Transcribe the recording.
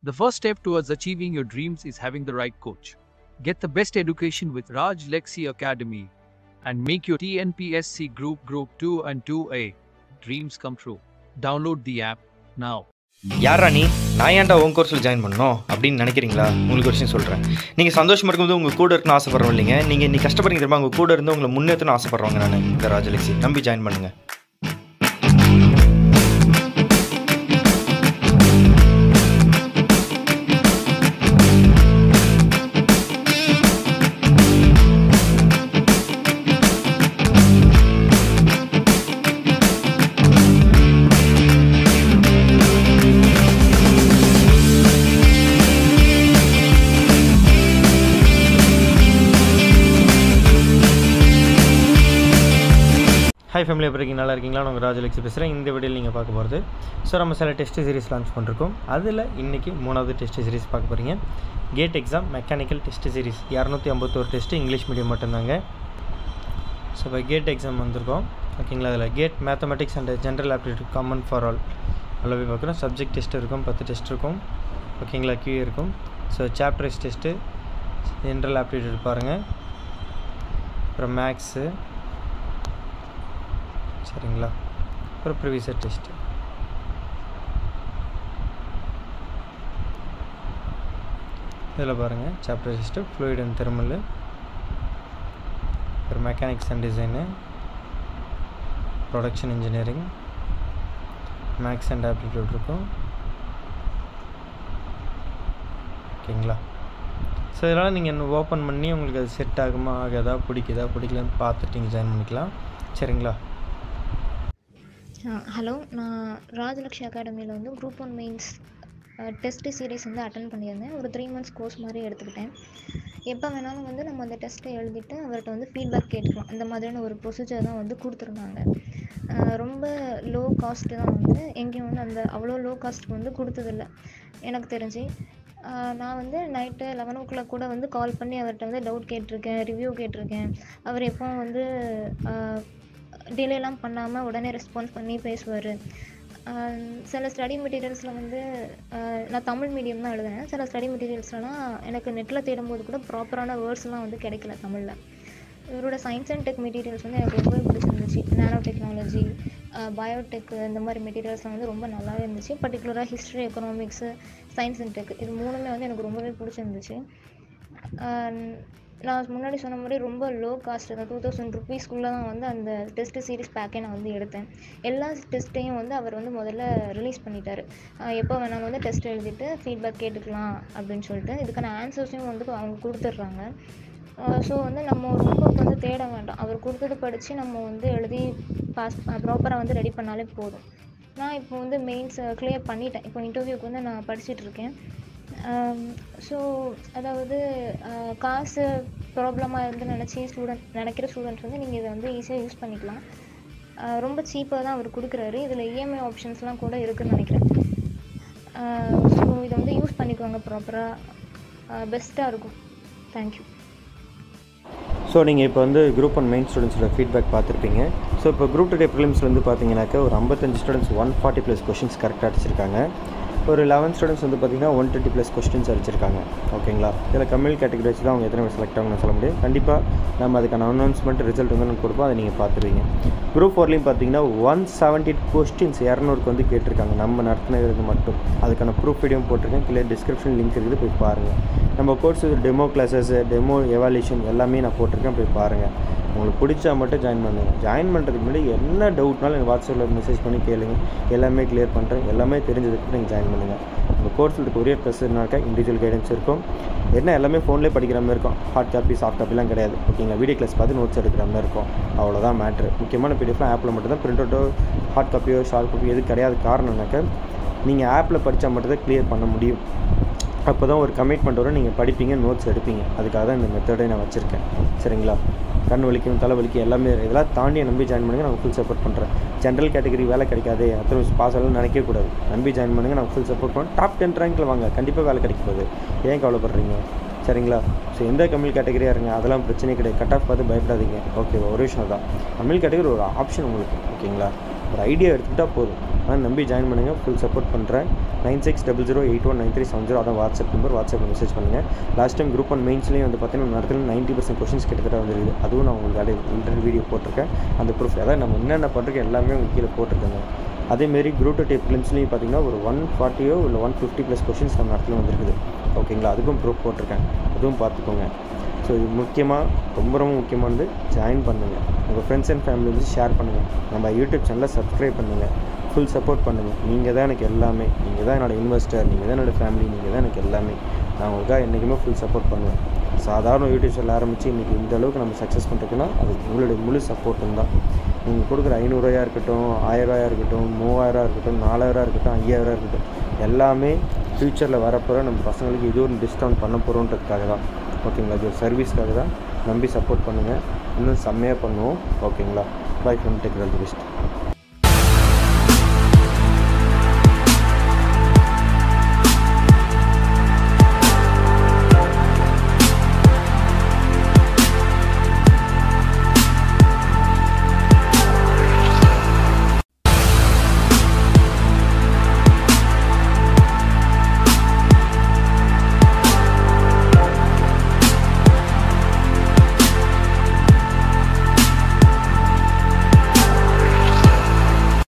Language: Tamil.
The first step towards achieving your dreams is having the right coach. Get the best education with Raj Lexi Academy and make your TNPSC Group Group 2 and 2A dreams come true. Download the app now. யாரா நீ நான் ஏன்டா உன் கோர்ஸில் ஜாயின் பண்ணணும் அப்படின்னு நினைக்கிறீங்களா உங்களுக்கு ஒரு விஷயம் சொல்கிறேன் நீங்கள் சந்தோஷமாக இருக்கும்போது உங்கள் கூட இருக்குன்னு ஆசைப்படுறோம் இல்லைங்க நீங்கள் நீ கஷ்டப்படுறீங்க தெரியுமா உங்கள் கூட இருந்து உங்களை முன்னேற்றணும் ஆசைப்படுறவங்க நான் இந்த ராஜலட்சி நம்பி ஜாயின் பண்ணுங்க ஹாய் ஃபேமிலி எப்படி இருக்கீங்க நல்லா இருக்கீங்களா நான் உங்கள் ராஜலட்சி பேசுகிறேன் இந்த வீடியோவில் நீங்கள் பார்க்க போகிறது ஸோ நம்ம சில டெஸ்ட் சீரிஸ் லான்ச் பண்ணிருக்கோம் அதில் இன்றைக்கி மூணாவது டெஸ்ட் சீரிஸ் பார்க்க போகிறீங்க GATE exam mechanical test series இரநூத்தி ஐம்பத்தோரு டெஸ்ட்டு இங்கிலீஷ் மீடியம் மட்டும்தாங்க ஸோ இப்போ கேட் எக்ஸாம் வந்திருக்கோம் ஓகேங்களா அதில் GATE mathematics and general aptitude common for all அதில் போய் பார்க்குறோம் சப்ஜெக்ட் டெஸ்ட் இருக்கும் பத்து டெஸ்ட் இருக்கும் ஓகேங்களா கியூ இருக்கும் so chapter wise test general aptitude பாருங்கள் அப்புறம் மேக்ஸு சரிங்களா அப்புறம் ப்ரிவியஸர் டெஸ்ட்டு இதில் பாருங்கள் chapter test fluid and thermal அப்புறம் mechanics and design production engineering maths and aptitude இருக்கும் ஓகேங்களா ஸோ இதெல்லாம் நீங்கள் ஓப்பன் பண்ணி உங்களுக்கு அது செட் ஆகுமா ஆகாதா பிடிக்குதா பிடிக்கலன்னு பார்த்துட்டு நீங்கள் ஜாயின் பண்ணிக்கலாம் சரிங்களா ஹலோ நான் ராஜலக்ஷ்மி அகாடமியில் வந்து group one mains test series வந்து அட்டன் பண்ணியிருந்தேன் ஒரு த்ரீ மந்த்ஸ் கோர்ஸ் மாதிரி எடுத்துக்கிட்டேன் எப்போ வேணாலும் வந்து நம்ம அந்த டெஸ்ட்டை எழுதிட்டு அவர்கிட்ட வந்து ஃபீட்பேக் கேட்டுக்கலாம் இந்த மாதிரியான ஒரு ப்ரொசீஜர் தான் வந்து கொடுத்துருந்தாங்க ரொம்ப லோ காஸ்ட்டு தான் வந்து எங்கேயும் வந்து அந்த அவ்வளோ லோ காஸ்ட்டுக்கு வந்து கொடுத்ததில்ல எனக்கு தெரிஞ்சு நான் வந்து நைட்டு லெவன் ஓ கிளாக் கூட வந்து கால் பண்ணி அவர்கிட்ட வந்து டவுட் கேட்டிருக்கேன் ரிவ்யூ கேட்டிருக்கேன் அவர் எப்போ வந்து டிலேலாம் பண்ணாமல் உடனே ரெஸ்பான்ஸ் பண்ணி பேசுவார் சில ஸ்டடி மெட்டீரியல்ஸில் வந்து நான் தமிழ் மீடியம் தான் எழுதுனேன் சில ஸ்டடி மெட்டீரியல்ஸ்லாம் எனக்கு நெட்டில் தேடும்போது கூட ப்ராப்பரான வேர்ட்ஸ்லாம் வந்து கிடைக்கல தமிழில் இவரோட சயின்ஸ் அண்ட் டெக் மெட்டீரியல்ஸ் வந்து எனக்கு ரொம்பவே பிடிச்சிருந்துச்சு நேனோ டெக்னாலஜி பயோடெக் இந்த மாதிரி மெட்டீரியல்ஸ்லாம் வந்து ரொம்ப நல்லாவே இருந்துச்சு பர்டிகுலராக history economics science and tech இது மூணுமே வந்து எனக்கு ரொம்பவே பிடிச்சிருந்துச்சு நான் முன்னாடி சொன்ன மாதிரி ரொம்ப லோ காஸ்ட் தான் டூ தௌசண்ட் ருபீஸ்க்குள்ளே தான் வந்து அந்த டெஸ்ட் சீரிஸ் பேக்கே நான் வந்து எடுத்தேன் எல்லா டெஸ்ட்டையும் வந்து அவர் வந்து முதல்ல ரிலீஸ் பண்ணிட்டார் எப்போ வேணாலும் வந்து டெஸ்ட் எழுதிட்டு ஃபீட்பேக் கேட்டுக்கலாம் அப்படின்னு சொல்லிட்டு இதுக்கான ஆன்சர்ஸையும் வந்து அவங்க கொடுத்துட்றாங்க ஸோ வந்து நம்ம ரொம்ப வந்து தேட வேண்டாம் அவர் கொடுத்தது படித்து நம்ம வந்து எழுதி பாஸ் ப்ராப்பராக வந்து ரெடி பண்ணாலே போதும் நான் இப்போ வந்து மெயின்ஸ் கிளியர் பண்ணிட்டேன் இப்போ இன்டர்வியூக்கு வந்து நான் படிச்சுட்டு இருக்கேன் ஸோ அதாவது காசு ப்ராப்ளமாக இருந்து நினச்சி ஸ்டூடெண்ட் நினைக்கிற ஸ்டூடெண்ட்ஸ் வந்து நீங்கள் இதை வந்து ஈஸியாக யூஸ் பண்ணிக்கலாம் ரொம்ப சீப்பாக தான் அவர் கொடுக்குறாரு இதில் இஎம்ஐ ஆப்ஷன்ஸ்லாம் கூட இருக்குதுன்னு நினைக்கிறேன் ஸோ இதை வந்து யூஸ் பண்ணிக்கோங்க ப்ராப்பராக பெஸ்ட்டாக இருக்கும் தேங்க்யூ ஸோ நீங்கள் இப்போ வந்து குரூப் ஒன் மெயின் ஸ்டூடெண்ட்ஸோட ஃபீட்பேக் பார்த்துருப்பீங்க ஸோ இப்போ குரூப் டூ டே ப்ரிலிம்ஸ் வந்து பார்த்தீங்கன்னாக்கா ஒரு ஐம்பத்தஞ்சு students one forty plus questions கரெக்டாக அடிச்சிருக்காங்க ஒரு லெவன் ஸ்டூடெண்ட்ஸ் வந்து பார்த்திங்கன்னா ஒன் டுவெண்ட்டி ப்ளஸ் கொஸ்டின்ஸ் அடிச்சிருக்காங்க ஓகேங்களா இதில் கம்மில் கேட்டகரி வச்சு தான் அவங்க எத்தனை பேர் செலக்ட் ஆகணும்னு சொல்ல முடியும் கண்டிப்பாக நம்ம அதுக்கான அனௌன்ஸ்மெண்ட் ரிசல்ட் வந்து நம்ம கொடுப்போம் அதை நீங்கள் பார்த்துருவீங்க குரூப் ஃபோர்லேயும் பார்த்தீங்கன்னா ஒன் செவன்ட்டி கொஸ்டின்ஸ் இரநூறுக்கு வந்து கேட்டிருக்காங்க நம்ம நடத்தினது மட்டும் அதுக்கான ப்ரூஃப் வீடியோ போட்டிருக்கேன் கீழே டிஸ்கிரிப்ஷன் லிங்க் இருக்குது போய் பாருங்கள் நம்ம course demo classes demo evaluation எல்லாமே நான் போட்டிருக்கேன் போய் பாருங்கள் உங்களுக்கு பிடிச்சா மட்டும் ஜாயின் பண்ணுங்கள் ஜாயின் பண்ணுறதுக்கு முன்னாடி என்ன டவுட்னாலும் எனக்கு வாட்ஸ்அப்பில் மெசேஜ் பண்ணி கேளுங்க எல்லாமே கிளியர் பண்ணுறேன் எல்லாமே தெரிஞ்சதுக்கு நீங்கள் ஜாயின் பண்ணுங்கள் உங்கள் கோர்ஸில் கொரியர் ப்ளஸ் இருந்தாக்கா இண்டிவிஜுவல் கைடன்ஸ் இருக்கும் என்ன எல்லாமே ஃபோன்லேயே படிக்கிற மாதிரி இருக்கும் ஹார்ட் காப்பி சாஃப்ட் காப்பிலாம் கிடையாது ஓகேங்களா வீடியோ கிளாஸ் பார்த்து நோட்ஸ் எடுக்கிற மாதிரி இருக்கும் அவ்வளோதான் மேட்ரு முக்கியமான பிடிஎஃப்லாம் ஆப்பில் மட்டும் தான் பிரிண்ட் அவுட்டோ ஹார்ட் காப்பியோ ஷார்ட் காப்பியோ எது கிடையாது காரணம்னாக்கா நீங்கள் ஆப்பில் படித்தா மட்டும் தான் கிளியர் பண்ண முடியும் அப்போ தான் ஒரு கமிட்மெண்ட் வரும் நீங்கள் படிப்பீங்க நோட்ஸ் எடுப்பீங்க அதுக்காக தான் இந்த மெத்தடை நான் வச்சுருக்கேன் சரிங்களா கண் வலிக்கும் தலை வலிக்கும் எல்லாமே இதெல்லாம் தாண்டி நம்பி ஜாயின் பண்ணுங்கள் நான் ஃபுல் சப்போர்ட் பண்ணுறேன் ஜென்ரல் கேட்டகரி வேலை கிடைக்காது அத்தனை பாஸ் ஆகலாம் நினைக்கவே கூடாது நம்பி ஜாயின் பண்ணுங்கள் நான் ஃபுல் சப்போர்ட் பண்ணுறேன் டாப் டென் ரேங்கில் வாங்க கண்டிப்பாக வேலை கிடைக்க போகுது ஏன் கவலைப்படுறீங்க சரிங்களா ஸோ எந்த கம்மில் கேட்டகரியாக இருங்க அதெல்லாம் பிரச்சனை கிடையாது கட் ஆஃப் பார்த்து பயப்படாதீங்க ஓகே ஒரு விஷயம் தான் கம்மில் கேட்டகரி ஒரு ஆப்ஷன் உங்களுக்கு ஓகேங்களா ஒரு ஐடியா எடுத்துக்கிட்டால் போதும் ஆனால் நம்பி ஜாயின் பண்ணுங்கள் ஃபுல் சப்போர்ட் பண்ணுறேன் nine six double zero eight one nine three seven zero அதான் வாட்ஸ்அப் நம்பர் வாட்ஸ்அப்பில் மெசேஜ் பண்ணுங்கள் லாஸ்ட் டைம் குரூப் ஒன் மெயின்ஸ்லேயும் வந்து பார்த்தீங்கன்னா இடத்துல நைன்ட்டி பர்சன்ட் கொஷின்ஸ் கிட்டத்தட்ட வந்துருக்குது அதுவும் நான் உங்களுக்கு அதே இன்டர்வியூ வீடியோ போட்டிருக்கேன் அந்த ப்ரூஃப் அதாவது நம்ம என்னென்ன பண்ணுறோம் எல்லாமே உங்களுக்கு கீழே போட்டிருக்கேங்க அதேமாரி குரூப் டூ டேப் ஃபிலிம்ஸ்லேயும் பார்த்தீங்கன்னா ஒரு ஒன் ஃபார்ட்டியோ இல்லை ஒன் ஃபிஃப்டி ப்ளஸ் கொஷின்ஸ் நம்ம இடத்துல வந்துருக்குது ஓகேங்களா அதுக்கும் ப்ரூஃப் போட்டிருக்கேன் அதுவும் பார்த்துக்கோங்க ஸோ இது முக்கியமாக ரொம்ப ரொம்ப முக்கியமானது ஜாயின் பண்ணுங்கள் உங்கள் ஃப்ரெண்ட்ஸ் அண்ட் ஃபேமிலி வந்து ஷேர் பண்ணுங்கள் நம்ம யூடியூப் சேனலை சப்ஸ்கிரைப் பண்ணுங்கள் ஃபுல் சப்போர்ட் பண்ணுங்கள் நீங்கள் தான் எனக்கு எல்லாமே நீங்கள் தான் என்னோடய இன்வெஸ்டர் நீங்கள் தான் என்னோடய ஃபேமிலி நீங்கள் தான் எனக்கு எல்லாமே நான் உங்களுக்காக என்றைக்குமே ஃபுல் சப்போர்ட் பண்ணுவேன் சாதாரண யூடியூப் சேனல் ஆரம்பித்து இன்றைக்கி இந்த அளவுக்கு நம்ம சக்ஸஸ் பண்ணுறதுக்குன்னா அது உங்களுடைய முழு சப்போர்ட்டும் தான் நீங்கள் கொடுக்குற ஐநூறுரூவாயா இருக்கட்டும் ஆயிரரூவாயா இருக்கட்டும் மூவாயிரம் இருக்கட்டும் நாலாயிரம் இருக்கட்டும் ஐயாயிரம் இருக்கட்டும் எல்லாமே ஃப்யூச்சரில் வரப்போகிற நம்ம பசங்களுக்கு இது ஒரு டிஸ்கவுண்ட் பண்ண போகிறோன்றதுக்காக தான் ஓகேங்களா இது ஒரு சர்வீஸ்க்காக தான் நம்பி சப்போர்ட் பண்ணுங்கள் இன்னும் செம்மையாக பண்ணுவோம் ஓகேங்களா பாய் ஃப்ரம் டெக்னாலஜி பெஸ்ட்